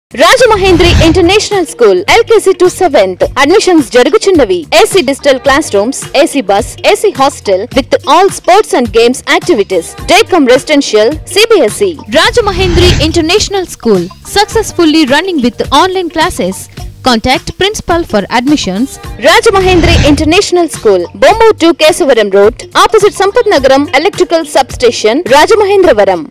Rajamahendri international school LKG to seventh admissions జరుగుచున్నవి AC digital class rooms AC bus AC hostel with all sports and games activities day come residential CBSE Rajamahendri international school successfully running with online classes contact principal for admissions Rajamahendri international school Bommur to Kesavaram road opposite Sampath Nagaram electrical substation Rajamahendravaram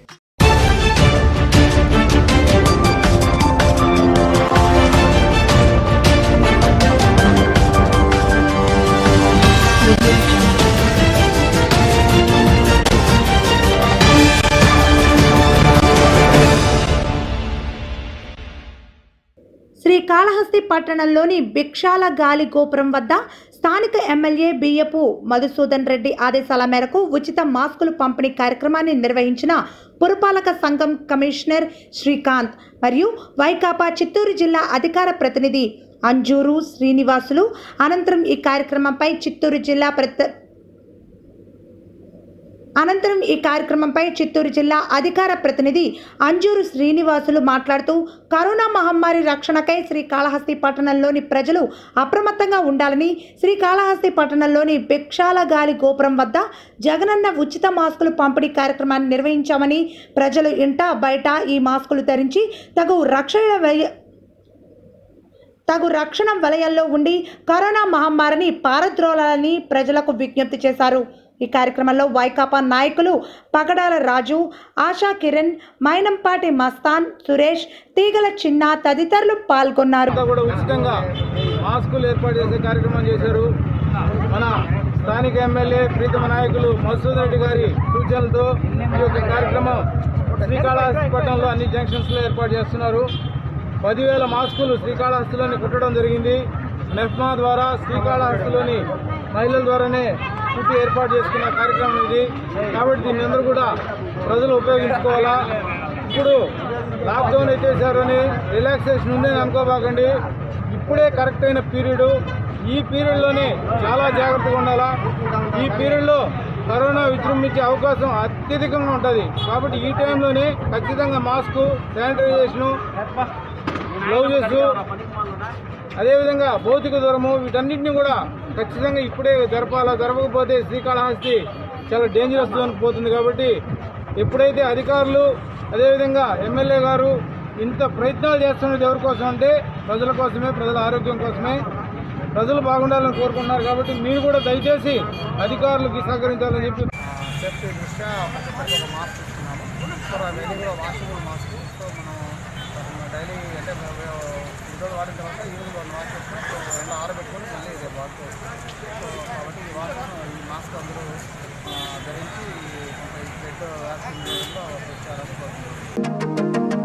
Srikalahasti పట్టణంలోని భిక్షాల గాలి గోపురం వద్ద స్థానిక MLA బియ్యపు మధుసూదన్ రెడ్డి ఆదేశాల మేరకు ఉచిత మాస్కులు పంపిణీ కార్యక్రమాన్ని నిర్వహించిన పురపాలక సంఘం కమిషనర్ శ్రీకాంత్ మరియు వైకాపా చిత్తూరు జిల్లా అధికార ప్రతినిధి అంజూరు శ్రీనివాసులు అనంతరం ఈ కార్యక్రమంపై చిత్తూరు జిల్లా ప్రతి అనంతరం ఈ కార్యక్రమంపై చిత్తూరు జిల్లా అధికార ప్రతినిధి అంజూరు శ్రీనివాసులు మాట్లాడుతూ కరోనా మహమ్మారి రక్షణకై శ్రీకాళహస్తి పట్టణంలోని ప్రజలు అప్రమత్తంగా ఉండాలని శ్రీకాళహస్తి పట్టణంలోని భిక్షాల గాలి గోపురం వద్ద జగనన్న ఉచిత మాస్కులు పంపిణీ కార్యక్రమాన్ని నిర్వహించామని ప్రజలు ఇంట బయట ఈ మాస్కులు ధరించి తగు రక్షణ వ్యయ- తగు రక్షణ వలయంలో ఉండి కరోనా మహమ్మారిని పారద్రోలాలని ప్రజలకు విజ్ఞప్తి చేశారు ఈ కార్యక్రమంలో వైకాపా నాయకులు పగడాల రాజు ఆశా కిరణ్ మైనంపాటి మస్తాన్ సురేష్ తీగల చిన్న తదితరులు పాల్గొన్నారు అంతా కూడా ఉచితంగా మాస్కులు ఏర్పాటు చేసే కార్యక్రమం చేశారు మన స్థానిక ఎమ్మెల్యే ప్రీతమ నాయకులు మసూద్ రెడ్డి గారి సూచనలతో ఈ యొక్క కార్యక్రమం శ్రీకాళహస్తి పట్టణంలో అన్ని జంక్షన్స్ లో ఏర్పాటు చేస్తున్నారు పదివేల మాస్కులు శ్రీకాళహస్తిలోని కుట్టడం జరిగింది మెఫ్మా ద్వారా శ్రీకాళహస్తిలోని మహిళల ద్వారానే కుట్టి ఏర్పాటు చేసుకున్న కార్యక్రమం ఇది కాబట్టి దీన్ని అందరూ కూడా ప్రజలు ఉపయోగించుకోవాలా ఇప్పుడు లాక్డౌన్ ఎత్తేసారు అని రిలాక్సేషన్ ఉందని అనుకోబాకండి ఇప్పుడే కరెక్ట్ అయిన పీరియడ్ ఈ పీరియడ్లోనే చాలా జాగ్రత్తగా ఉండాలా ఈ పీరియడ్లో కరోనా విజృంభించే అవకాశం అత్యధికంగా ఉంటుంది కాబట్టి ఈ టైంలోనే ఖచ్చితంగా మాస్క్ శానిటైజేషను గ్లౌజెస్ అదేవిధంగా భౌతిక దూరము వీటన్నిటిని కూడా ఖచ్చితంగా ఇప్పుడే జరపాలా జరపకపోతే శ్రీకాళహస్తి చాలా డేంజరస్ జోన్ పోతుంది కాబట్టి ఎప్పుడైతే అధికారులు అదేవిధంగా ఎమ్మెల్యే గారు ఇంత ప్రయత్నాలు చేస్తున్నది ఎవరి కోసం అంటే ప్రజల కోసమే ప్రజల ఆరోగ్యం కోసమే ప్రజలు బాగుండాలని కోరుకుంటున్నారు కాబట్టి మీరు కూడా దయచేసి అధికారులకి సహకరించాలని చెప్పి సేఫ్టీ దృష్ట్యా ప్రతి ఒక్కరికి ఒక మాస్క్ ఇస్తున్నాము సో అది కూడా వాషబుల్ మాస్క్ సో మనం డైలీ అంటే ఇంట్లో వాడిన తర్వాత ఈవినింగ్ వన్ వాష్ చేసుకుని సో రెండు ఆరబెట్టుకొని మళ్ళీ రేపు వాడుకోవచ్చు సో కాబట్టి ఈ వాష్ ఈ మాస్క్ అందరూ ఆ, ధరించి కొంత ఈ బ్లడ్ వ్యాక్సిన్ లో వచ్చారని కోరుకుంటున్నాను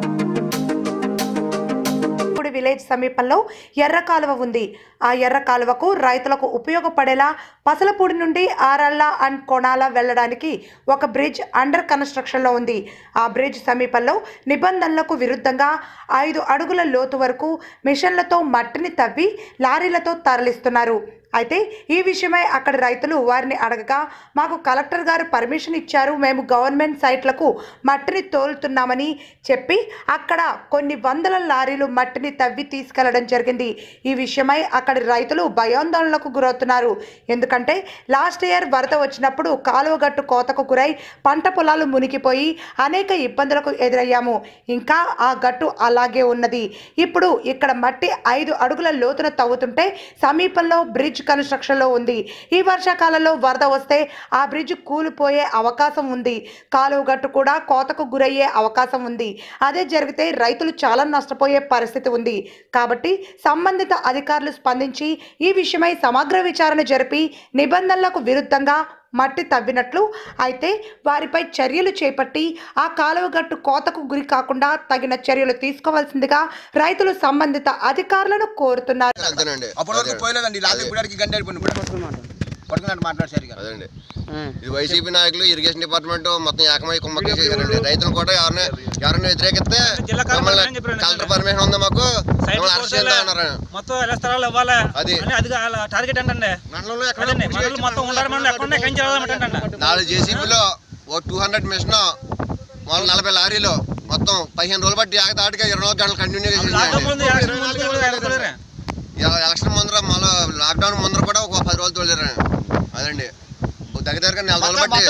ఇప్పుడు విలేజ్ సమీపంలో ఎర్ర కాలువ ఉంది ఆ ఎర్ర కాలువకు రైతులకు ఉపయోగపడేలా పసలపూడి నుండి ఆరళ్ళ అండ్ కొనాల వెళ్ళడానికి ఒక బ్రిడ్జ్ అండర్ కన్స్ట్రక్షన్లో ఉంది ఆ బ్రిడ్జ్ సమీపంలో నిబంధనలకు విరుద్ధంగా ఐదు అడుగుల లోతు వరకు మిషన్లతో మట్టిని తవ్వి లారీలతో తరలిస్తున్నారు అయితే ఈ విషయమై అక్కడ రైతులు వారిని అడగగా మాకు కలెక్టర్ గారు పర్మిషన్ ఇచ్చారు మేము గవర్నమెంట్ సైట్లకు మట్టిని తోలుతున్నామని చెప్పి అక్కడ కొన్ని వందల లారీలు మట్టిని తవ్వి తీసుకెళ్లడం జరిగింది ఈ విషయమై అక్కడి రైతులు భయాందోళనకు గురవుతున్నారు ఎందుకంటే లాస్ట్ ఇయర్ వరద వచ్చినప్పుడు కాలువగట్టు కోతకు గురై పంట పొలాలు మునిగిపోయి అనేక ఇబ్బందులకు ఎదురయ్యాము ఇంకా ఆ గట్టు అలాగే ఉన్నది ఇప్పుడు ఇక్కడ మట్టి ఐదు అడుగుల లోతున తవ్వుతుంటే సమీపంలో బ్రిడ్జ్ కన్స్ట్రక్షన్లో ఉంది ఈ వర్షాకాలంలో వరద వస్తే ఆ బ్రిడ్జ్ కూలిపోయే అవకాశం ఉంది కాలువ గట్టు కూడా కోతకు గురయ్యే అవకాశం ఉంది అదే జరిగితే రైతులు చాలా నష్టపోయే పరిస్థితి ఉంది కాబట్టి సంబంధిత అధికారులు స్పందించి ఈ విషయమై సమగ్ర విచారణ జరిపి నిబంధనలకు విరుద్ధంగా మట్టి తవ్వినట్లు అయితే వారిపై చర్యలు చేపట్టి ఆ కాలువగట్టు కోతకు గురి కాకుండా తగిన చర్యలు తీసుకోవాల్సిందిగా రైతులు సంబంధిత అధికారులను కోరుతున్నారు అంతేనండి అప్పటి వరకు అదే. పోయలేదండి లారీ ఇప్పటికి గంట అయిపోయింది ఇప్పుడు పడుకున్నట్టు మాట్లాడు సరిగా అదండి ఇది వైసీపీ నాయకులు ఇరిగేషన్ డిపార్ట్మెంట్ మొత్తం ఏకమై కుమ్మకి చేశారండి రైతులు కూడా ఎవరైనా ఎవరైనా వ్యతిరేకిస్తే మిమ్మల్ని కలెక్టర్ పర్మిషన్ ఉందా మాకు మిమ్మల్ని అరెస్ట్ చేస్తా అన్నారు మొత్తం ఎలా స్థలాలు ఇవ్వాలి అది. అని అది వాళ్ళ టార్గెట్ ఏంటండి మండలంలో ఎక్కడ అదండి మనల్ని మొత్తం ఉండాలి మనం ఎక్కడ ఎక్కడ చేయాలంటే నాలుగు జేసీబీలో ఓ టూ హండ్రెడ్ మిషన్ వాళ్ళు నలభై లారీలు మొత్తం పదిహేను రోజులు బట్టి ఆగ దాటిగా ఇరవై నాలుగు గంటలు కంటిన్యూగా లాక్డౌన్ ముందు చేసేయండి ఎలక్షన్ ముందు కూడా వెళ్ళగలరా? ఎలక్షన్ ముందర మళ్ళీ లాక్డౌన్ ముందర కూడా ఒక పది రోజులు తోలేరు అదండి ఓ దగ్గర దగ్గర నెల రోజులు బట్టి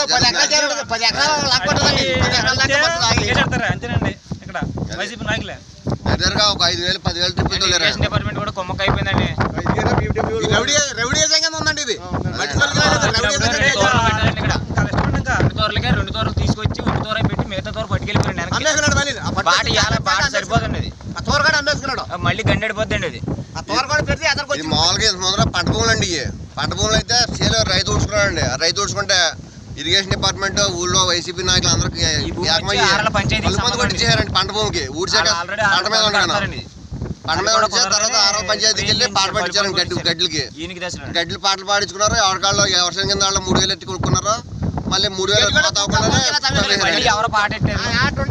అది అంతే చేసేస్తారు, అంతేనండి ఇక్కడ వైసీపీ నాయకులే దగ్గర దగ్గరగా ఒక ఐదు వేలు పది వేలు ట్రిప్పులు తోలేరు ఇరిగేషన్ డిపార్ట్మెంట్ కూడా కుమ్మక్క అయిపోయిందండి పెట్టాలండి ఇక్కడ చాలా ఇష్టమండి ఇంకా రెండు తోరలకే రెండు తోరలు తీసుకొచ్చి ఒక తోర పెట్టి మిగతా తోర పట్టుకెళ్ళిపోయింది వెనక్కి బాట ఇవాళ బాట సరిపోదండి అది ఆ మళ్ళీ గండెడిపోద్దండి అది ఇది మామూలుగా ఇంత ముందర పంట భూములు అండి ఇవి పంట భూములు అయితే సేలు రైతు ఊడ్చుకున్నాడండి ఆ రైతు ఊడ్చుకుంటే ఇరిగేషన్ డిపార్ట్మెంట్ ఊళ్ళో వైసీపీ నాయకులు అందరికి ఈ భూమి వచ్చి ఆరల పంచాయతీకి మంది సంబంధం కొట్టించారండి పంట భూమికి ఊడ్చాక వాళ్ళు ఆల్రెడీ పంట మీద ఆరు ఉండగాను కడతారండి. పంట మీద అది కూడా ఉంచిన తర్వాత కుదరదని ఆరో పంచాయతీకి వెళ్ళి పాట వేయించి పట్టించారండి గడ్డి పడిపోయి గడ్డలకి ఈయనకి దశలు గడ్డలు పాటలు పాడించుకున్నారు ఎవరికాళ్ళు వర్షం కింద వాళ్ళు మూడు వేలు ఎత్తి కొనుక్కున్నారు మళ్ళీ మూడు వేలు పోతా మళ్ళీ ఎవరో పాట పెట్టారు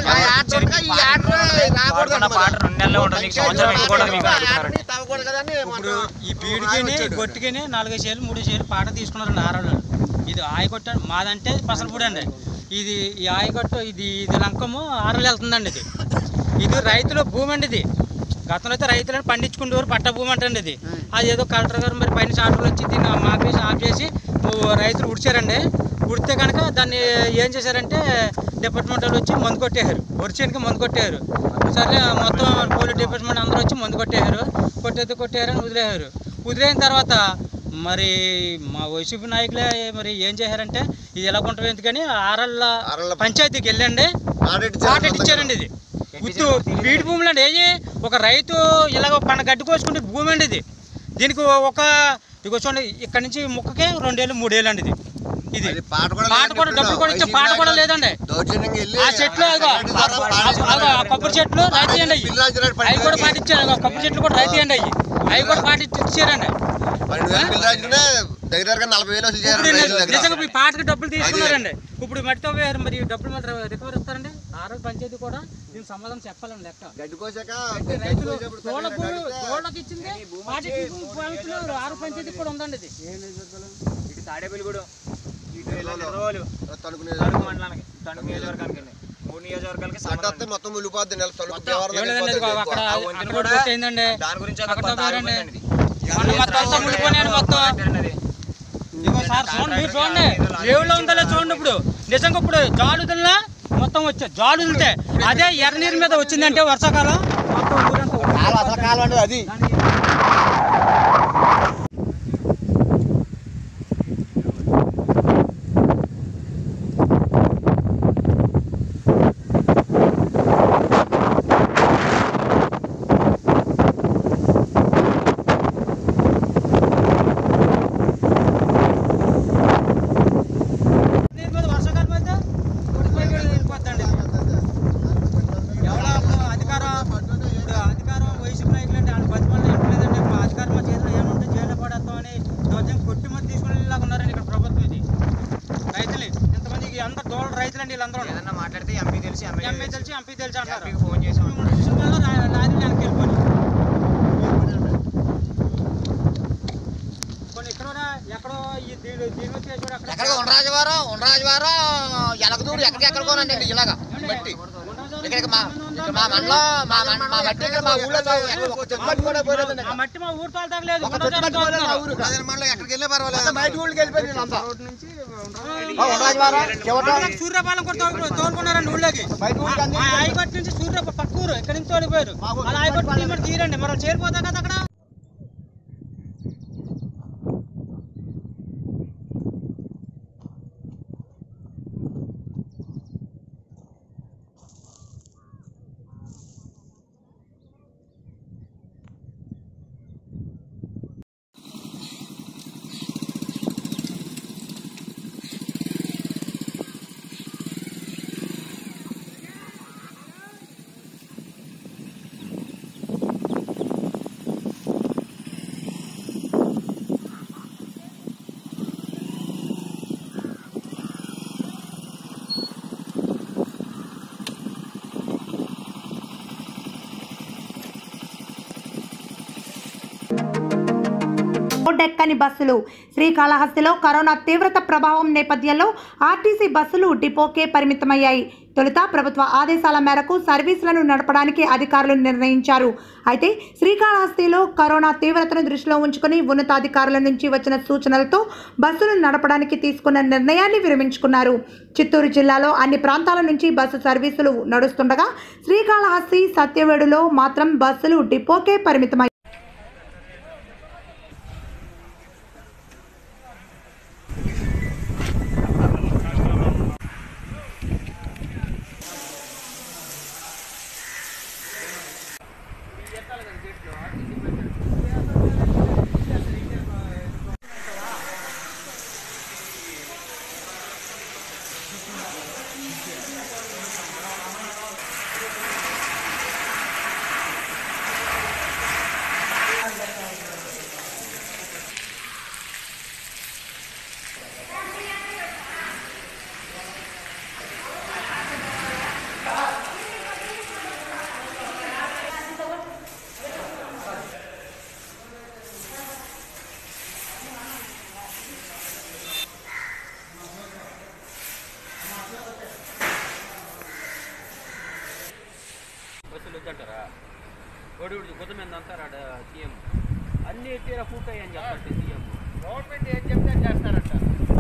పాడుకున్న పాట రెండు నెలలు ఉంటుంది మీకు సంవత్సరం ఎక్కువ మీకు అడుగుతున్నారండి ఇప్పుడు ఈ పీడికిని గొట్టికిని నాలుగు చేలు మూడు చేలు పాట తీసుకున్నారండి ఆరాళ్ళు ఇది ఆయకొట్ట మాదంటే పసలపూడి అండి ఇది ఈ ఆయకొట్టు ఇది ఇది లంకము ఆరలు వెళ్తుందండి ఇది ఇది రైతుల భూమి అండి ఇది గతంలో అయితే రైతులను పండించుకుంటూ పట్ట భూమి అంటండి ఇది అది ఏదో కలెక్టర్ గారు మరి పైన ఆర్డర్లు వచ్చి దీన్ని మాపేసి ఆఫ్ చేసి ఓ రైతులు ఉడిచారండి ఉడితే కనుక దాన్ని ఏం చేశారంటే డిపార్ట్మెంట్ వాళ్ళు వచ్చి మందు కొట్టేశారు వరిచేనికి మందు కొట్టారు సర్లే మొత్తం పోలీస్ డిపార్ట్మెంట్ అందరూ వచ్చి మందు కొట్టేశారు కొట్టేది కొట్టారని వదిలేశారు వదిలేసిన తర్వాత మరి మా వైసీపీ నాయకులే మరి ఏం చేశారంటే ఇది ఎలా ఉంటుంది ఎందుకని ఆరళ్ళ ఆరళ్ళ పంచాయతీకి వెళ్ళండి పాట ఇచ్చారండి ఇది గుర్తు బీడి భూములు అండి ఏది ఒక రైతు ఇలాగ పంట గడ్డి కోసుకుంటే భూమి అండి ఇది దీనికి ఒక ఇగో చూడండి ఇక్కడ నుంచి ముక్కకే రెండేళ్ళు మూడేళ్ళు అండి ఇది ఇది అది పాట కూడా పాట కూడా లేదండి డబ్బులు కూడా ఇచ్చే వైసీపీ పాట కూడా నాయకులు లేదండి దౌర్జన్యంగా వెళ్ళి ఆ చెట్లు అదిగో, ఆ- ఆ- అదిగో, ఆ కొబ్బరి చెట్లు రైతు అండి అవి పిల్లరాజు అవి కూడా పాటించారు అదిగో, కొబ్బరి చెట్లు కూడా రైతు అండి అవి అవి కూడా పాటించారండి పన్నెండు వేలు పిల్లరాజునే దగ్గర దగ్గర నలభై వేలు వసూలు చేశారు ఇప్పుడు రైతుల దగ్గర నిజంగా ఈ పాటకి డబ్బులు తీసుకున్నారండి ఇప్పుడు మట్టితో వేరు మరి ఈ డబ్బులు మరి రికవర్ ఇస్తారండి ఆరోగ్య పంచాయతీ కూడా దీనికి సమాధానం చెప్పాలండి లెక్క గడ్డి కోసాక రైతులు తోళ్ళ భూమి తోళ్ళకి ఇచ్చింది వాటికి పంపించిన ఆరు పంచాయతీ కూడా ఉందండి ఇది ఇటు తాడేపల్లిగూడెం ఇటు ఇలా నిడదవోలు, తణుకునే తణుకు మండలానికి తణుకు నియోజకవర్గానికి వెళ్ళి మూడు నియోజకవర్గాలకి గడ్డ సంబంధం వస్తే మొత్తం వెళ్ళిపోద్ది నెల తణుకు మొత్తం. దేవరం ఏం దగ్గర లేదండి ఇదిగో వెళ్ళిపోద్ది అక్కడ ఆ వంతెన అక్కడ కూడా కూడా అయిందండి దాని గురించి అక్కడ కొంత పోయారండి. ఆగిపోయిందండి ఇది. మొన్న మొత్తం అంతా మునిగిపోయినాయండి మొత్తం పెట్టారండి అది. ఇదిగో సార్ చూడండి మీరు చూడండి లేవులో ఉందో లేదో చూడండి ఇప్పుడు నిజంగా ఇప్పుడు జాలుదల్లా మొత్తం వచ్చా జాలుదితే అదే ఎర్ర నీరు మీద వచ్చిందంటే వర్షాకాలం మొత్తం ఊరంతా అది నీరు మీద వర్షాకాలం అయితే ఉడికిపోయి వెళ్ళిపోద్దండి ఎవరో అప్పుడు అధికారం ఇప్పుడు అధికారం వైసీపీ నాయకులు అంటే వాళ్ళు పది మంది లేదంటే మా అధికారం మా చేతిలో ఏముంటే జైల్లో పడేస్తామని దౌర్జన్యం కొట్టి మంది తీసుకుని వెళ్ళేలాగా ఉన్నారండి ఇక్కడ ప్రభుత్వం ఇది రైతులు ఇంతమంది అందరు దోళ రైతులండి వీళ్ళందరూ ఏదన్నా మాట్లాడితే ఎంపీ తెలిసి ఎంపీ ఎమ్మెల్యే తెలిసి ఎంపీ తెలిసి అంటారు ఎంపీకి ఫోన్ చేసి మూడు నిమిషాల్లో రా- లారీలు వెనక్కి వెళ్ళిపోయి కొన్ని ఇక్కడ కూడా ఎక్కడో ఈ దీని దీని వచ్చి చూడు అక్కడ ఎక్కడికి ఉండరాజవారం ఉండరాజవారం ఎలకదూరు ఎక్కడికి ఎక్కడికోనండి ఇలాగా మట్టి ఇక్కడికి మా ఇక్కడ మా మండలం మా మం- మా మట్టి ఇక్కడ మా ఊళ్ళో ఎక్కడ ఒక చెట్టు మట్టి కూడా పోలేదండి ఆ మట్టి మా ఊరు తగలేదు ఒక చెట్టు మట్టి పోలేదు మా ఊరు మండలం ఎక్కడికి వెళ్ళే పర్వాలేదు బయట ఊళ్ళకి వెళ్ళిపోయింది వీళ్ళంతా. ఆ, ఉండరాజవారం చివట సూర్యపాలెం కూడా తోలుకు- తోలుకున్నారండి ఊళ్ళోకి బయట ఊళ్ళకి అన్ని ఆ ఆయకట్టు నుంచి సూర్య పక్క ఊరు ఇక్కడ నుంచి తోలిపోయారు అలా ఆయకట్టు తీయమని తీరండి మరి వాళ్ళు చేరిపోతా కదా అక్కడ రోడ్డెక్కని బస్సులు శ్రీకాళహస్తిలో కరోనా తీవ్రత ప్రభావం నేపథ్యంలో ఆర్టీసీ బస్సులు డిపోకే పరిమితమయ్యాయి తొలుత ప్రభుత్వ ఆదేశాల మేరకు సర్వీసులను నడపడానికి అధికారులు నిర్ణయించారు అయితే శ్రీకాళహస్తిలో కరోనా తీవ్రతను దృష్టిలో ఉంచుకుని ఉన్నతాధికారుల నుంచి వచ్చిన సూచనలతో బస్సులు నడపడానికి తీసుకున్న నిర్ణయాన్ని విరమించుకున్నారు చిత్తూరు జిల్లాలో అన్ని ప్రాంతాల నుంచి బస్సు సర్వీసులు నడుస్తుండగా శ్రీకాళహస్తి సత్యవేడులో మాత్రం బస్సులు డిపోకే పరిమితమై బస్సులు వద్దంటారా ఓడి కొద్ది మీద అంటారా సీఎం అన్ని ఎట్టిరా ఫూట్ అయ్యని చెప్పండి సీఎం గవర్నమెంట్ ఏం చెప్తే చేస్తారంట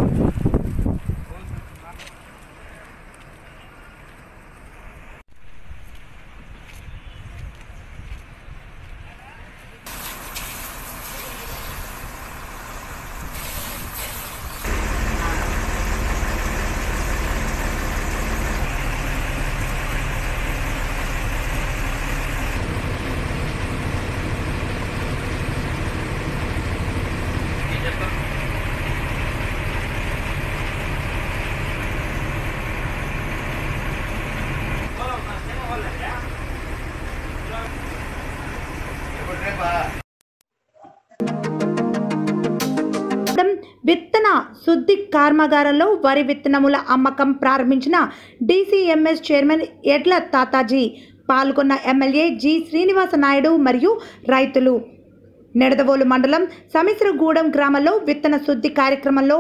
అనంతరం విత్తన శుద్ధి కర్మాగారంలో వరి విత్తనముల అమ్మకం ప్రారంభించిన డీసీఎంఎస్ చైర్మన్ ఎడ్ల తాతాజీ పాల్గొన్న ఎమ్మెల్యే జి శ్రీనివాస నాయుడు మరియు రైతులు నిడదవోలు మండలం సమిశ్రగూడెం గ్రామంలో విత్తన శుద్ధి కార్యక్రమంలో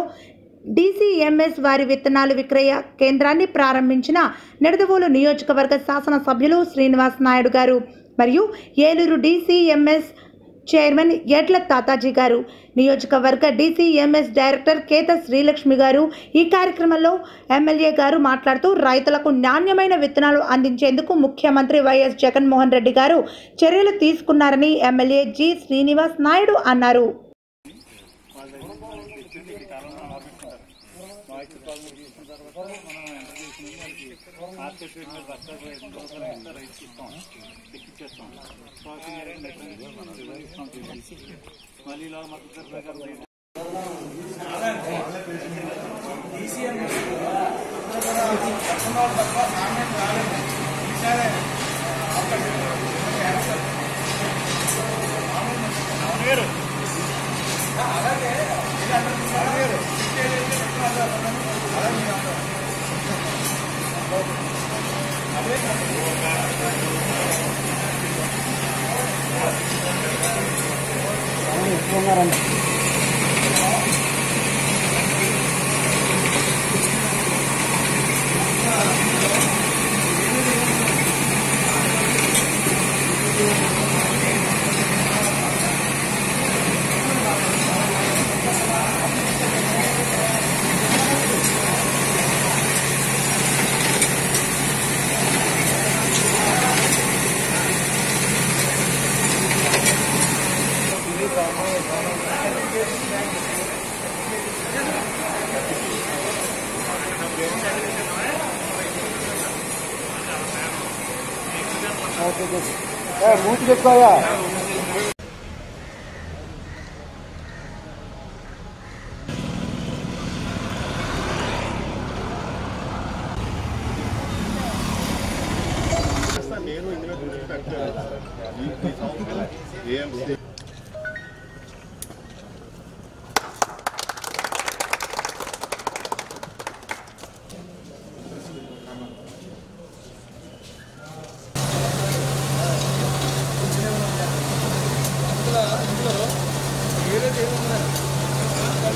డీసీఎంఎస్ వారి విత్తనాలు విక్రయ కేంద్రాన్ని ప్రారంభించిన నిడదవోలు నియోజకవర్గ శాసనసభ్యులు శ్రీనివాస్ నాయుడు గారు మరియు ఏలూరు డీసీఎంఎస్ చైర్మన్ ఎడ్ల తాతాజీ గారు నియోజకవర్గ డీసీఎంఎస్ డైరెక్టర్ కేత శ్రీలక్ష్మి గారు ఈ కార్యక్రమంలో ఎమ్మెల్యే గారు మాట్లాడుతూ రైతులకు నాణ్యమైన విత్తనాలు అందించేందుకు ముఖ్యమంత్రి వైఎస్ జగన్మోహన్ రెడ్డి గారు చర్యలు తీసుకున్నారని ఎమ్మెల్యే జి శ్రీనివాస్ నాయుడు అన్నారు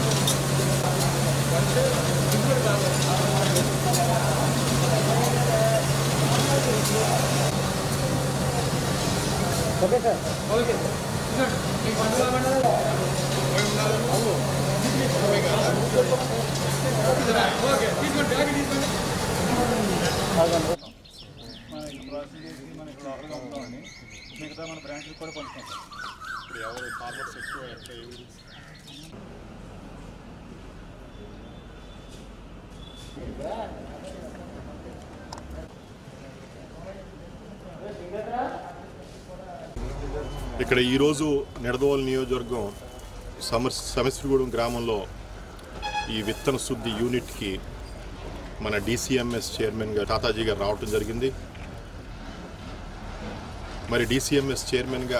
ఆ మిగతా మన బ్రాంచ్లు కూడా పంచుతాం ఇప్పుడు ఎవరు ఫార్మర్స్ ఎక్కువ ఎక్కడ ఇక్కడ ఈరోజు నిడదవోలు నియోజకవర్గం సమస్ సమస్యగూడెం గ్రామంలో ఈ విత్తన శుద్ధి యూనిట్కి మన డిసిఎంఎస్ చైర్మన్గా తాతాజీ గారు రావటం జరిగింది మరి డిసిఎంఎస్ చైర్మన్గా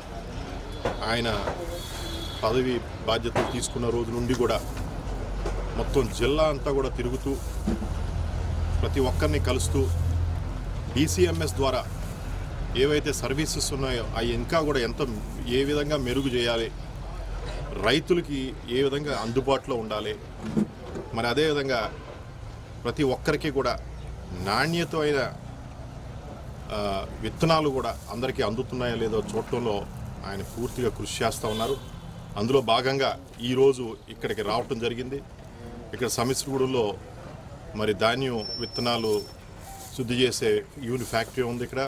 ఆయన పదవి బాధ్యతలు తీసుకున్న రోజు నుండి కూడా మొత్తం జిల్లా అంతా కూడా తిరుగుతూ ప్రతి ఒక్కరిని కలుస్తూ డిసిఎంఎస్ ద్వారా ఏవైతే సర్వీసెస్ ఉన్నాయో అవి ఇంకా కూడా ఎంత ఏ విధంగా మెరుగు చేయాలి రైతులకి ఏ విధంగా అందుబాటులో ఉండాలి మరి అదేవిధంగా ప్రతి ఒక్కరికి కూడా నాణ్యతమైన ఆ, విత్తనాలు కూడా అందరికీ అందుతున్నాయో లేదో చూడటంలో ఆయన పూర్తిగా కృషి చేస్తూ ఉన్నారు అందులో భాగంగా ఈరోజు ఇక్కడికి రావటం జరిగింది ఇక్కడ సమిశ్రగూడెంలో మరి ధాన్యం విత్తనాలు శుద్ధి చేసే యూని ఫ్యాక్టరీ ఉంది ఇక్కడ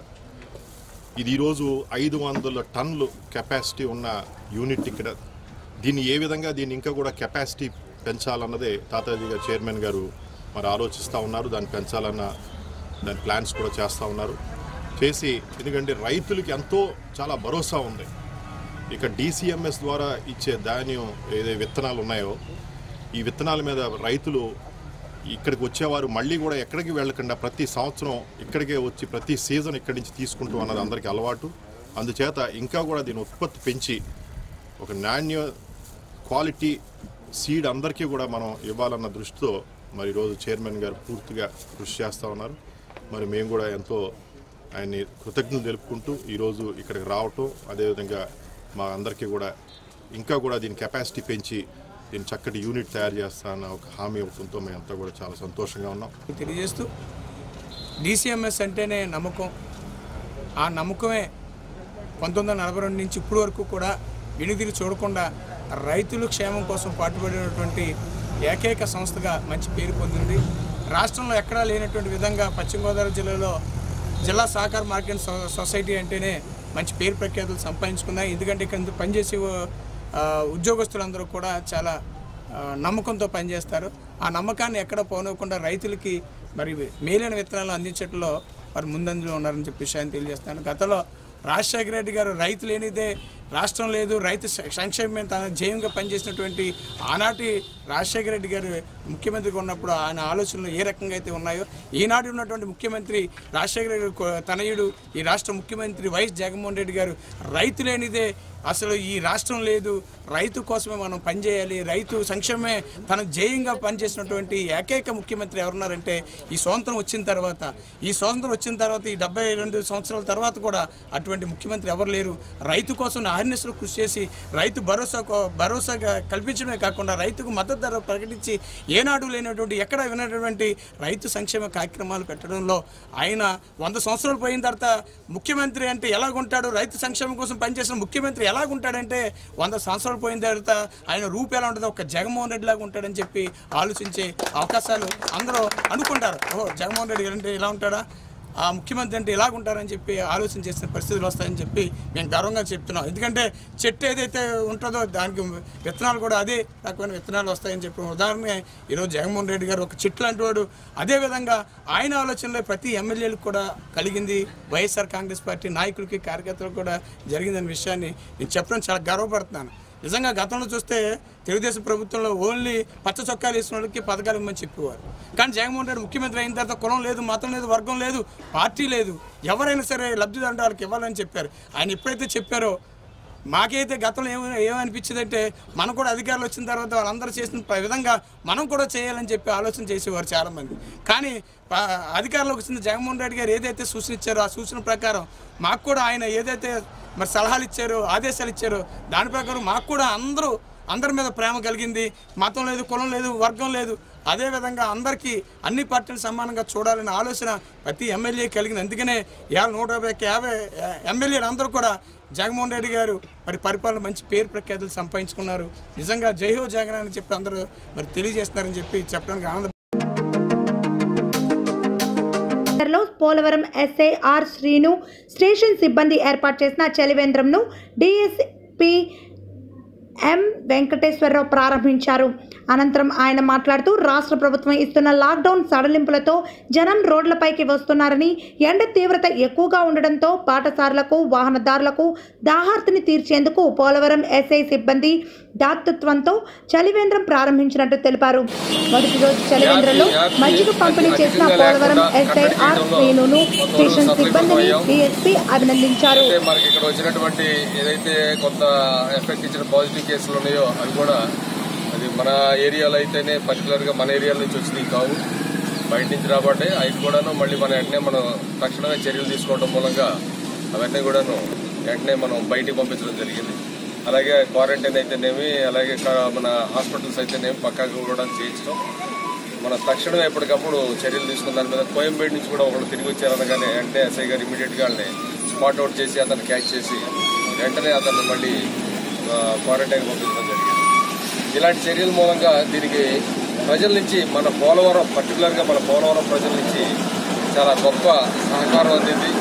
ఇది ఈరోజు ఐదు వందల టన్నులు కెపాసిటీ ఉన్న యూనిట్ ఇక్కడ దీన్ని ఏ విధంగా దీన్ని ఇంకా కూడా కెపాసిటీ పెంచాలన్నదే తాతాజీ గారు చైర్మన్ గారు మరి ఆలోచిస్తూ ఉన్నారు దాన్ని పెంచాలన్న దాని ప్లాన్స్ కూడా చేస్తూ ఉన్నారు చేసి ఎందుకంటే రైతులకి ఎంతో చాలా భరోసా ఉంది ఇక డిసిఎంఎస్ ద్వారా ఇచ్చే ధాన్యం ఏదైతే విత్తనాలు ఉన్నాయో ఈ విత్తనాల మీద రైతులు ఇక్కడికి వచ్చేవారు మళ్ళీ కూడా ఎక్కడికి వెళ్ళకుండా ప్రతి సంవత్సరం ఇక్కడికే వచ్చి ప్రతి సీజన్ ఇక్కడి నుంచి తీసుకుంటూ అన్నది అందరికీ అలవాటు అందుచేత ఇంకా కూడా దీని ఉత్పత్తి పెంచి ఒక నాణ్య క్వాలిటీ సీడ్ అందరికీ కూడా మనం ఇవ్వాలన్న దృష్టితో మరి ఈరోజు చైర్మన్ గారు పూర్తిగా కృషి చేస్తూ ఉన్నారు మరి మేము కూడా ఎంతో ఆయన్ని కృతజ్ఞతలు తెలుపుకుంటూ ఈరోజు ఇక్కడికి రావటం అదేవిధంగా మా అందరికీ కూడా ఇంకా కూడా దీని కెపాసిటీ పెంచి దీని చక్కటి యూనిట్ తయారు చేస్తానన్న ఒక హామీ ఇవ్వడంతో మేమంతా కూడా చాలా సంతోషంగా ఉన్నాం తెలియజేస్తూ డీసీఎంఎస్ అంటేనే నమ్మకం ఆ నమ్మకమే పంతొమ్మిది వందల నలభై రెండు నుంచి ఇప్పటి వరకు కూడా వెనుదిరి చూడకుండా రైతుల క్షేమం కోసం పాటుపడినటువంటి ఏకైక సంస్థగా మంచి పేరు పొందింది రాష్ట్రంలో ఎక్కడా లేనటువంటి విధంగా పశ్చిమ గోదావరి జిల్లాలో జిల్లా సహకార మార్కెట్ సొ- సొసైటీ అంటేనే మంచి పేరు ప్రఖ్యాతులు సంపాదించుకున్నాయి ఎందుకంటే ఇక్కడ పనిచేసే ఆ, ఉద్యోగస్తులందరూ కూడా చాలా ఆ, నమ్మకంతో పనిచేస్తారు ఆ నమ్మకాన్ని ఎక్కడ పోనివ్వకుండా రైతులకి మరి మేలైన విత్తనాలు అందించడంలో వారు ముందంజలో ఉన్నారని చెప్పి విషయాన్ని తెలియజేస్తాను గతంలో రాజశేఖర రెడ్డి గారు రైతు లేనిదే రాష్ట్రం లేదు రైతు స- సంక్షేమమే తన జయంగా పనిచేసినటువంటి ఆనాటి రాజశేఖర రెడ్డి గారు ముఖ్యమంత్రిగా ఉన్నప్పుడు ఆయన ఆలోచనలు ఏ రకంగా అయితే ఉన్నాయో ఈనాటి ఉన్నటువంటి ముఖ్యమంత్రి రాజశేఖర రెడ్డి కొ- తనయుడు ఈ రాష్ట్ర ముఖ్యమంత్రి వైఎస్ జగన్మోహన్ రెడ్డి గారు రైతు లేనిదే అసలు ఈ రాష్ట్రం లేదు రైతు కోసమే మనం పనిచేయాలి రైతు సంక్షేమమే తన జయంగా పనిచేసినటువంటి ఏకైక ముఖ్యమంత్రి ఎవరున్నారంటే ఈ స్వాతంత్రం వచ్చిన తర్వాత ఈ స్వాతంత్రం వచ్చిన తర్వాత ఈ డెబ్బై రెండు సంవత్సరాల తర్వాత కూడా అటువంటి ముఖ్యమంత్రి ఎవరు లేరు రైతు కోసం ఆర్నెస్లో కృషి చేసి రైతు భరోసా కో- భరోసాగా కల్పించడమే కాకుండా రైతుకు మద్దతు ధర ప్రకటించి ఏనాడు లేనటువంటి ఎక్కడ వినటువంటి రైతు సంక్షేమ కార్యక్రమాలు పెట్టడంలో ఆయన వంద సంవత్సరాలు పోయిన తర్వాత ముఖ్యమంత్రి అంటే ఎలాగుంటాడు రైతు సంక్షేమం కోసం పనిచేసిన ముఖ్యమంత్రి ఎలాగుంటాడంటే వంద సంవత్సరాలు పోయిన తర్వాత ఆయన రూపు ఎలా ఉంటుందో ఒక జగన్మోహన్ రెడ్డి లాగా ఉంటాడని చెప్పి ఆలోచించే అవకాశాలు అందరూ అనుకుంటారు ఓహో జగన్మోహన్ రెడ్డి గారు అంటే ఇలా ఉంటాడా ఆ ముఖ్యమంత్రి అంటే ఇలాగ ఉంటారని చెప్పి ఆలోచన చేసిన పరిస్థితులు వస్తాయని చెప్పి మేము గర్వంగా చెప్తున్నాం ఎందుకంటే చెట్టు ఏదైతే ఉంటుందో దానికి విత్తనాలు కూడా అదే రకమైన విత్తనాలు వస్తాయని చెప్పి ఉదాహరణ ఈరోజు జగన్మోహన్ రెడ్డి గారు ఒక చెట్టు లాంటి వాడు అదేవిధంగా ఆయన ఆలోచనలో ప్రతి ఎమ్మెల్యేలకు కూడా కలిగింది వైఎస్ఆర్ కాంగ్రెస్ పార్టీ నాయకులకి కార్యకర్తలకు కూడా జరిగిందనే విషయాన్ని నేను చెప్పడం చాలా గర్వపడుతున్నాను నిజంగా గతంలో చూస్తే తెలుగుదేశం ప్రభుత్వంలో ఓన్లీ పచ్చ చొక్కాలు వేసిన వాళ్ళకి పథకాలు ఇవ్వమని చెప్పేవారు కానీ జగన్మోహన్ రెడ్డి ముఖ్యమంత్రి అయిన తర్వాత కులం లేదు మతం లేదు వర్గం లేదు పార్టీ లేదు ఎవరైనా సరే లబ్ధిదారులు వాళ్ళకి ఇవ్వాలని చెప్పారు ఆయన ఎప్పుడైతే చెప్పారో మాకైతే గతంలో ఏమ ఏమనిపించిందంటే మనం కూడా అధికారులు వచ్చిన తర్వాత వాళ్ళందరూ చేసిన ప- విధంగా మనం కూడా చేయాలని చెప్పి ఆలోచన చేసేవారు చాలామంది కానీ ప- అధికారంలోకి వచ్చిన జగన్మోహన్ రెడ్డి గారు ఏదైతే సూచన ఇచ్చారో ఆ సూచన ప్రకారం మాకు కూడా ఆయన ఏదైతే మరి సలహాలు ఇచ్చారో ఆదేశాలు ఇచ్చారో దాని ప్రకారం మాకు కూడా అందరూ అందరి మీద ప్రేమ కలిగింది మతం లేదు కులం లేదు వర్గం లేదు అదేవిధంగా అందరికీ అన్ని పార్టీలు సమానంగా చూడాలనే ఆలోచన ప్రతి ఎమ్మెల్యే కలిగింది అందుకనే ఇవాళ నూట యాభై యాభై ఎమ్మెల్యేలు అందరూ కూడా జగన్మోహన్ రెడ్డి గారు మరి పరిపాలన మంచి పేరు ప్రఖ్యాతులు సంపాదించుకున్నారు నిజంగా జైహో జగన్ అని చెప్పి అందరూ మరి తెలియజేస్తున్నారని చెప్పి చెప్పడానికి ఆనంద లో Polavaram SI R Srinu station సిబ్బంది ఏర్పాటు చేసిన చలివేంద్రంను డిఎస్పి ఎం వెంకటేశ్వరరావు ప్రారంభించారు అనంతరం ఆయన మాట్లాడుతూ రాష్ట్ర ప్రభుత్వం ఇస్తున్న లాక్డౌన్ సడలింపులతో జనం రోడ్లపైకి వస్తున్నారని ఎండ తీవ్రత ఎక్కువగా ఉండడంతో పాఠశాలలకు వాహనదారులకు దాహార్తిని తీర్చేందుకు పోలవరం ఎస్ఐ సిబ్బంది దాతృత్వంతో చలివేంద్రం ప్రారంభించినట్టు తెలిపారు మొదటి రోజు చలివేంద్రంలో మజ్జిగ పంపిణీ చేసిన పోలవరం ఎస్ఐ ఆర్ శ్రీనును స్టేషన్ సిబ్బందిని డిఎస్పీ అభినందించారు అంటే మనకి ఇక్కడ వచ్చినటువంటి ఏదైతే కొంత ఎఫెక్ట్ ఇచ్చిన పాజిటివ్ కేసులు ఉన్నాయో అవి కూడా అది మన ఏరియాలో అయితేనే పర్టికులర్ గా మన ఏరియా నుంచి వచ్చినాయి కావు బయట నుంచి రాబట్టే అవి కూడాను మళ్ళీ మన వెంటనే మనం తక్షణమే చర్యలు తీసుకోవడం మూలంగా అవన్నీ కూడాను వెంటనే మనం బయటికి పంపించడం జరిగింది అలాగే క్వారంటైన్ అయితేనేమి అలాగే క- మన హాస్పిటల్స్ అయితేనేమి పక్కాగా కూడా చేయించడం మన తక్షణమే ఎప్పటికప్పుడు చర్యలు తీసుకున్న దాని మీద కోయంబేడు నుంచి కూడా ఒకళ్ళు తిరిగి వచ్చారనగానే వెంటనే ఎస్ఐ గారు ఇమీడియట్ గా వాళ్ళని స్పాట్ అవుట్ చేసి అతను క్యాచ్ చేసి వెంటనే అతన్ని మళ్ళీ క్వారంటైన్ పంపించడం జరిగింది ఇలాంటి చర్యల మూలంగా దీనికి ప్రజల నుంచి మన పోలవరం పర్టికులర్ గా మన పోలవరం ప్రజల నుంచి చాలా గొప్ప సహకారం అందింది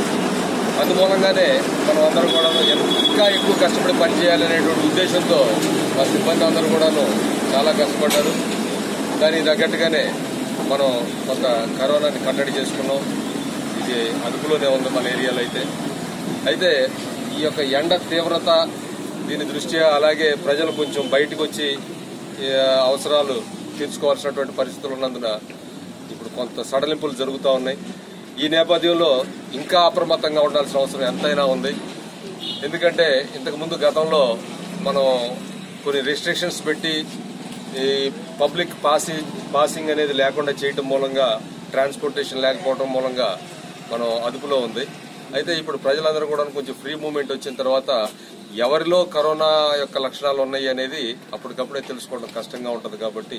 అందుమూలంగానే మనం అందరం కూడా ఇంకా ఎక్కువ కష్టపడి పనిచేయాలనేటువంటి ఉద్దేశంతో మా సిబ్బంది అందరూ కూడాను చాలా కష్టపడ్డారు దానికి తగ్గట్టుగానే మనం కొంత కరోనాని కట్టడి చేసుకున్నాం ఇది అదుపులోనే ఉంది మన ఏరియాలో అయితే అయితే ఈ యొక్క ఎండ తీవ్రత దీని దృష్ట్యా అలాగే ప్రజలు కొంచెం బయటకు వచ్చి ఈ, అవసరాలు తీర్చుకోవాల్సినటువంటి పరిస్థితులు ఉన్నందున ఇప్పుడు కొంత సడలింపులు జరుగుతూ ఉన్నాయి ఈ నేపథ్యంలో ఇంకా అప్రమత్తంగా ఉండాల్సిన అవసరం ఎంతైనా ఉంది ఎందుకంటే ఇంతకు ముందు గతంలో మనం కొన్ని రెస్ట్రిక్షన్స్ పెట్టి ఈ పబ్లిక్ పాసింగ్ పాసింగ్ అనేది లేకుండా చేయటం మూలంగా ట్రాన్స్పోర్టేషన్ లేకపోవడం మూలంగా మనం అదుపులో ఉంది అయితే ఇప్పుడు ప్రజలందరూ కూడా కొంచెం ఫ్రీ మూవ్మెంట్ వచ్చిన తర్వాత ఎవరిలో కరోనా యొక్క లక్షణాలు ఉన్నాయి అనేది అప్పటికప్పుడే తెలుసుకోవడం కష్టంగా ఉంటుంది కాబట్టి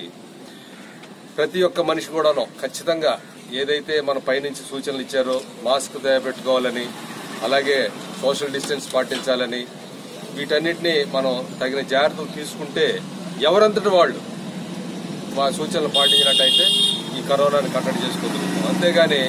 ప్రతి ఒక్క మనిషి కూడాను ఖచ్చితంగా ఏదైతే మన పైనుంచి సూచనలు ఇచ్చారో మాస్క్ పెట్టుకోవాలని అలాగే సోషల్ డిస్టెన్స్ పాటించాలని వీటన్నిటిని మనం తగిన జాగ్రత్తలు తీసుకుంటే ఎవరంతటి వాళ్ళు మా సూచనలు పాటించినట్టయితే ఈ కరోనాని కట్టడి చేసుకోగలుగుతాం అంతేగాని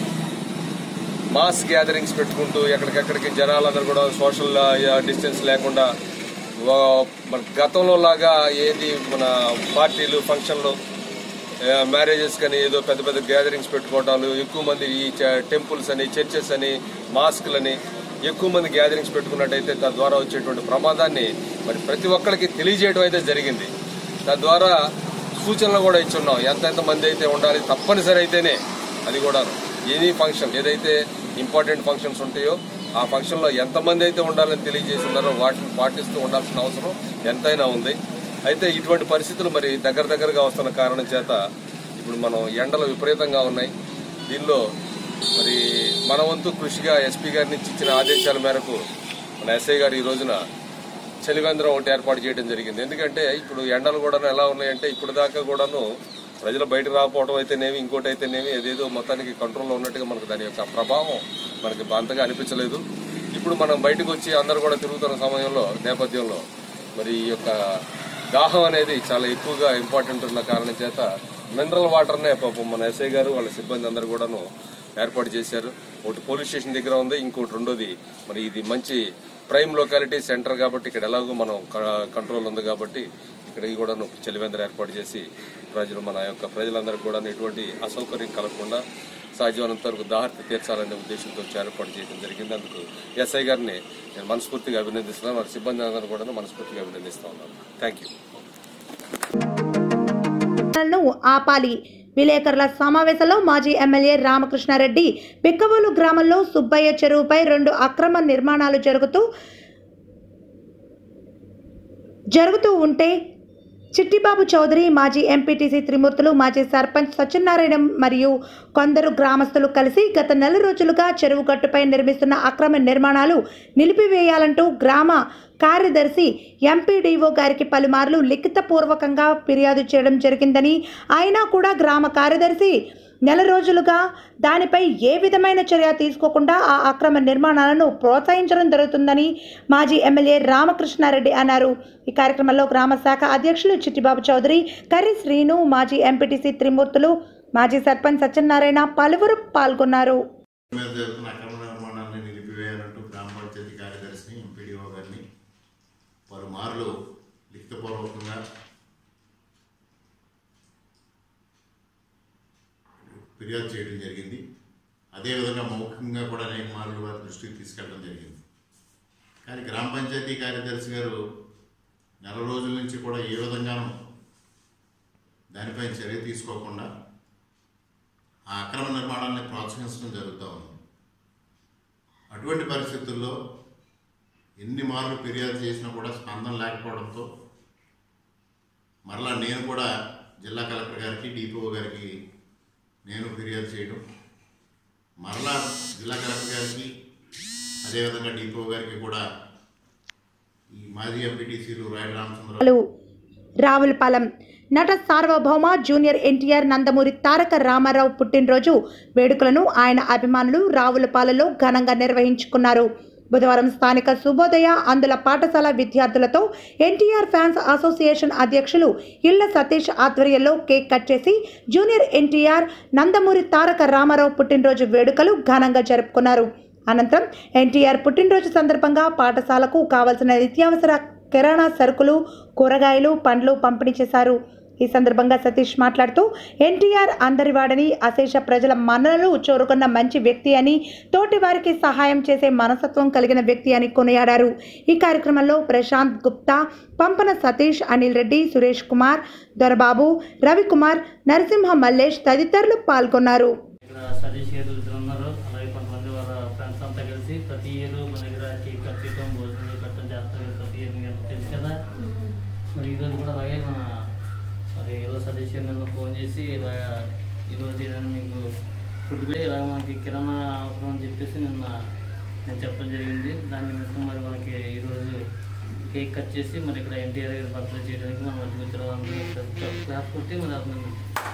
మాస్ గ్యాదరింగ్స్ పెట్టుకుంటూ ఎక్కడికెక్కడికి జనాలందరూ కూడా సోషల్ డిస్టెన్స్ లేకుండా వా- మన గతంలో లాగా ఏది మన పార్టీలు ఫంక్షన్లు మ్యారేజెస్ కానీ ఏదో పెద్ద పెద్ద గ్యాదరింగ్స్ పెట్టుకోవటాలు ఎక్కువ మంది ఈ టెంపుల్స్ అని చర్చెస్ అని మాస్క్లని ఎక్కువ మంది గ్యాదరింగ్స్ పెట్టుకున్నట్టయితే తద్వారా వచ్చేటువంటి ప్రమాదాన్ని మరి ప్రతి ఒక్కరికి తెలియజేయడం అయితే జరిగింది తద్వారా సూచనలు కూడా ఇచ్చున్నాం ఎంతెంత మంది అయితే ఉండాలి తప్పనిసరి అయితేనే అది కూడా ఎనీ ఫంక్షన్ ఏదైతే ఇంపార్టెంట్ ఫంక్షన్స్ ఉంటాయో ఆ ఫంక్షన్లో ఎంతమంది అయితే ఉండాలని తెలియజేసి ఉన్నారో వాటిని పాటిస్తూ ఉండాల్సిన అవసరం ఎంతైనా ఉంది అయితే ఇటువంటి పరిస్థితులు మరి దగ్గర దగ్గరగా వస్తున్న కారణం చేత ఇప్పుడు మనం ఎండలు విపరీతంగా ఉన్నాయి దీనిలో మరి మన వంతు కృషిగా ఎస్పీ గారి నుంచి ఇచ్చిన ఆదేశాల మేరకు మన ఎస్ఐ గారు ఈ రోజున చలివేంద్రం ఒకటి ఏర్పాటు చేయడం జరిగింది ఎందుకంటే ఇప్పుడు ఎండలు కూడా ఎలా ఉన్నాయంటే ఇప్పుడు దాకా కూడాను ప్రజలు బయట రాకపోవడం అయితేనేమి ఇంకోటి అయితేనేమి ఏదేదో మొత్తానికి కంట్రోల్లో ఉన్నట్టుగా మనకు దాని యొక్క ప్రభావం మనకి అంతగా అనిపించలేదు ఇప్పుడు మనం బయటకు వచ్చి అందరూ కూడా తిరుగుతున్న సమయంలో నేపథ్యంలో మరి ఈ యొక్క దాహం అనేది చాలా ఎక్కువగా ఇంపార్టెంట్ ఉన్న కారణం చేత మినరల్ వాటర్నే పాపం మన ఎస్ఐ గారు వాళ్ళ సిబ్బంది అందరూ కూడాను ఏర్పాటు చేశారు ఒకటి పోలీస్ స్టేషన్ దగ్గర ఉంది ఇంకోటి రెండోది మరి ఇది మంచి ప్రైమ్ లొకాలిటీ సెంటర్ కాబట్టి ఇక్కడ ఎలాగో మనం క- కంట్రోల్ ఉంది కాబట్టి ఇక్కడికి కూడా చలివేంద్ర ఏర్పాటు చేసి ప్రజలు మన యొక్క ప్రజలందరికీ కూడా ఎటువంటి అసౌకర్యం కలగకుండా సాధ్యమైనంత వరకు దాహర్తి తీర్చాలనే ఉద్దేశంతో ఏర్పాటు చేయడం జరిగింది అందుకు ఎస్ఐ గారిని నేను మనస్ఫూర్తిగా అభినందిస్తున్నాను వారి సిబ్బంది అందరూ కూడా మనస్ఫూర్తిగా అభినందిస్తా ఉన్నాను థ్యాంక్ యూ ను ఆపాలి విలేకరుల సమావేశంలో మాజీ ఎమ్మెల్యే రామకృష్ణారెడ్డి పిక్కవోలు గ్రామంలో సుబ్బయ్య చెరువుపై రెండు అక్రమ నిర్మాణాలు జరుగుతూ జరుగుతూ ఉంటే చిట్టిబాబు చౌదరి మాజీ ఎంపీటీసీ త్రిమూర్తులు మాజీ సర్పంచ్ సత్యనారాయణ మరియు కొందరు గ్రామస్తులు కలిసి గత నెల రోజులుగా చెరువు గట్టుపై నిర్మిస్తున్న అక్రమ నిర్మాణాలు నిలిపివేయాలంటూ గ్రామ కార్యదర్శి ఎంపీడీఓ గారికి పలుమార్లు లిఖితపూర్వకంగా ఫిర్యాదు చేయడం జరిగిందని అయినా కూడా గ్రామ కార్యదర్శి నెల రోజులుగా దానిపై ఏ విధమైన చర్య తీసుకోకుండా ఆ అక్రమ నిర్మాణాలను ప్రోత్సహించడం జరుగుతుందని మాజీ ఎమ్మెల్యే రామకృష్ణారెడ్డి అన్నారు ఈ కార్యక్రమంలో గ్రామ శాఖ అధ్యక్షులు చిట్టిబాబు చౌదరి కర్రి శ్రీను మాజీ ఎంపీటీసీ త్రిమూర్తులు మాజీ సర్పంచ్ సత్యనారాయణ పలువురు పాల్గొన్నారు మీద జరుగుతున్న అక్రమ నిర్మాణాన్ని నిలిపివేయాలంటూ గ్రామ పంచాయతీ కార్యదర్శిని ఎంపీడీఓ గారిని పలుమార్లు లిఖితపూర్వకంగా ఫిర్యాదు చేయడం జరిగింది అదేవిధంగా మౌఖికంగా కూడా అనేక మార్లు వారి దృష్టికి తీసుకెళ్ళడం జరిగింది కానీ గ్రామ పంచాయతీ కార్యదర్శి గారు నెల రోజుల నుంచి కూడా ఏ విధంగానూ దానిపై చర్య తీసుకోకుండా ఆ అక్రమ నిర్మాణాన్ని ప్రోత్సహించడం జరుగుతూ ఉంది అటువంటి పరిస్థితుల్లో ఎన్ని మార్లు ఫిర్యాదు చేసినా కూడా స్పందన లేకపోవడంతో మరలా నేను కూడా జిల్లా కలెక్టర్ గారికి డిపిఓ గారికి నేను ఫిర్యాదు చేయడం మరలా జిల్లా కలెక్టర్ గారికి అదేవిధంగా డిపిఓ గారికి కూడా ఈ మాజీ ఎంపీటీసీలు రాయల రామచంద్ర పలు రావులపాలెం నట సార్వభౌమ జూనియర్ ఎన్టీఆర్ నందమూరి తారక రామారావు పుట్టినరోజు వేడుకలను ఆయన అభిమానులు రావులపాలలో ఘనంగా నిర్వహించుకున్నారు బుధవారం స్థానిక శుభోదయ అందుల పాఠశాల విద్యార్థులతో ఎన్టీఆర్ ఫ్యాన్స్ అసోసియేషన్ అధ్యక్షులు ఇళ్ల సతీష్ ఆధ్వర్యంలో కేక్ కట్ చేసి జూనియర్ ఎన్టీఆర్ నందమూరి తారక రామారావు పుట్టినరోజు వేడుకలు ఘనంగా జరుపుకున్నారు అనంతరం ఎన్టీఆర్ పుట్టినరోజు సందర్భంగా పాఠశాలకు కావలసిన నిత్యావసర కిరాణా సరుకులు కూరగాయలు పండ్లు పంపిణీ చేశారు ఈ సందర్భంగా సతీష్ మాట్లాడుతూ ఎన్టీఆర్ అందరివాడని అశేష ప్రజల మన్ననలు చోరుకున్న మంచి వ్యక్తి అని తోటి వారికి సహాయం చేసే మనసత్వం కలిగిన వ్యక్తి అని కొనియాడారు ఈ కార్యక్రమంలో ప్రశాంత్ గుప్తా పంపన సతీష్ అనిల్ రెడ్డి సురేష్ కుమార్ దొరబాబు రవికుమార్ నరసింహ మల్లేష్ తదితరులు పాల్గొన్నారు ఇక్కడ సతీష్ గారు ఇద్దరు ఉన్నారు అలాగే కొంతమంది వాళ్ళ ఫ్రెండ్స్ అంతా కలిసి ప్రతి ఇయర్ మన దగ్గర కేక్ కట్ చేయడం భోజనం కట్టడం చేస్తారు ప్రతి ఇయర్ మీకు తెలుసు కదా మరి ఈరోజు కూడా అలాగే మన మరి ఏదో సతీష్ గారు నన్ను ఫోన్ చేసి ఇలా ఈరోజు ఏదైనా మీకు ఫుడ్ ఇలా మనకి కిరాణా అవసరం అని చెప్పేసి నిన్న నేను చెప్పడం జరిగింది దాని నిమిత్తం మరి మనకి ఈరోజు కేక్ కట్ చేసి మరి ఇక్కడ ఎన్టీఆర్ గారి బర్త్డే చేయడానికి మనం మధ్య వచ్చే క్లాస్ కొట్టి మరి అతను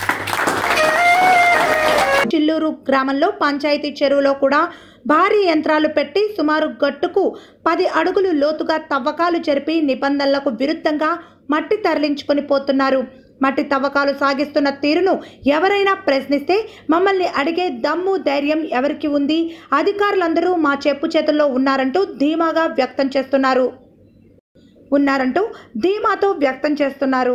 చిల్లూరు గ్రామంలో పంచాయతీ చెరువులో కూడా భారీ యంత్రాలు పెట్టి సుమారు గట్టుకు పది అడుగులు లోతుగా తవ్వకాలు జరిపి నిబంధనలకు విరుద్ధంగా మట్టి తరలించుకొని పోతున్నారు మట్టి తవ్వకాలు సాగిస్తున్న తీరును ఎవరైనా ప్రశ్నిస్తే మమ్మల్ని అడిగే దమ్ము ధైర్యం ఎవరికి ఉంది అధికారులందరూ మా చెప్పు చేతుల్లో ఉన్నారంటూ ధీమాగా వ్యక్తం చేస్తున్నారు ఉన్నారంటూ ధీమాతో వ్యక్తం చేస్తున్నారు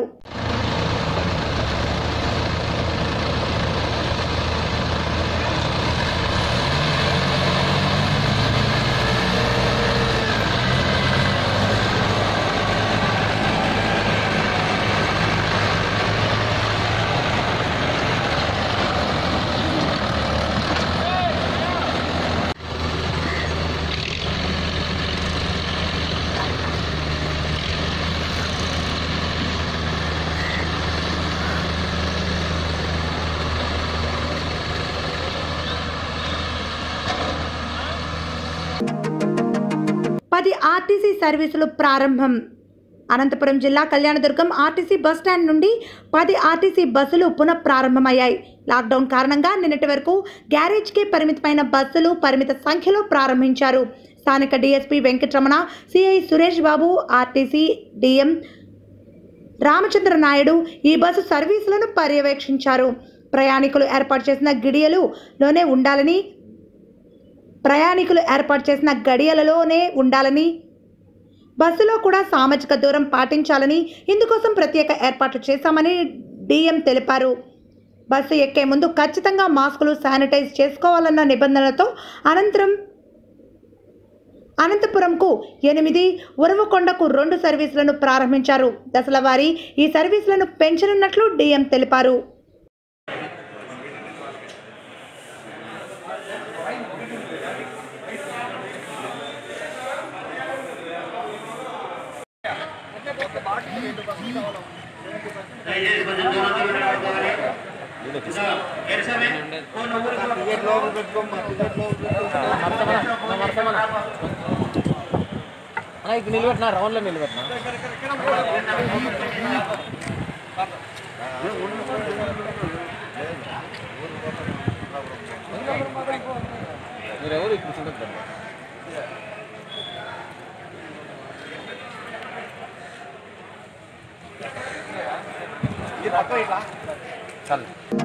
పది ఆర్టీసీ సర్వీసులు ప్రారంభం అనంతపురం జిల్లా కళ్యాణదుర్గం ఆర్టీసీ బస్ స్టాండ్ నుండి పది ఆర్టీసీ బస్సులు పునః ప్రారంభమయ్యాయి లాక్డౌన్ కారణంగా నిన్నటి వరకు గ్యారేజ్కే పరిమితమైన బస్సులు పరిమిత సంఖ్యలో ప్రారంభించారు స్థానిక DSP Venkataramana CI Suresh Babu RTC DM Ramachandra Naidu ఈ బస్సు సర్వీసులను పర్యవేక్షించారు ప్రయాణికులు ఏర్పాటు చేసిన గిడియలులోనే ఉండాలని ప్రయాణికులు ఏర్పాటు చేసిన గడియలలోనే ఉండాలని బస్సులో కూడా సామాజిక దూరం పాటించాలని ఇందుకోసం ప్రత్యేక ఏర్పాట్లు చేశామని డిఎం తెలిపారు బస్సు ఎక్కే ముందు ఖచ్చితంగా మాస్కులు శానిటైజ్ చేసుకోవాలన్న నిబంధనలతో అనంతరం అనంతపురంకు ఎనిమిది ఉరవకొండకు రెండు సర్వీసులను ప్రారంభించారు దశల వారీ ఈ సర్వీసులను పెంచనున్నట్లు డిఎం తెలిపారు ఇక్కడ నిలబెట్టినా రౌండ్లో నిలబెట్టినా మీరెవరు ఇక్కడ చూడద్దు చాలు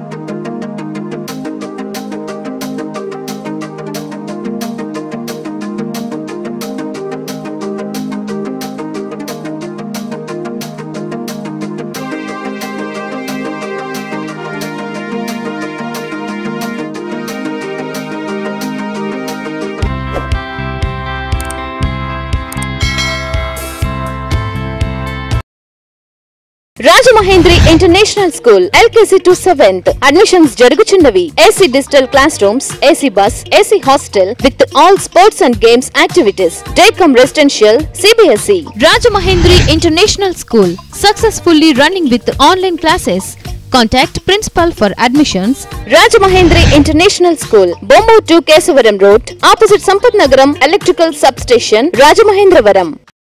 Rajamahendri international school LKG to seventh admissions జరుగుచున్నవి AC digital class rooms AC bus AC hostel with all sports and games activities day come residential CBSE Rajamahendri International School, successfully running with online classes. Contact principal for admissions. Rajamahendri international school బొంబు to Kesavaram road opposite Sampath Nagaram electrical substation Rajamahendravaram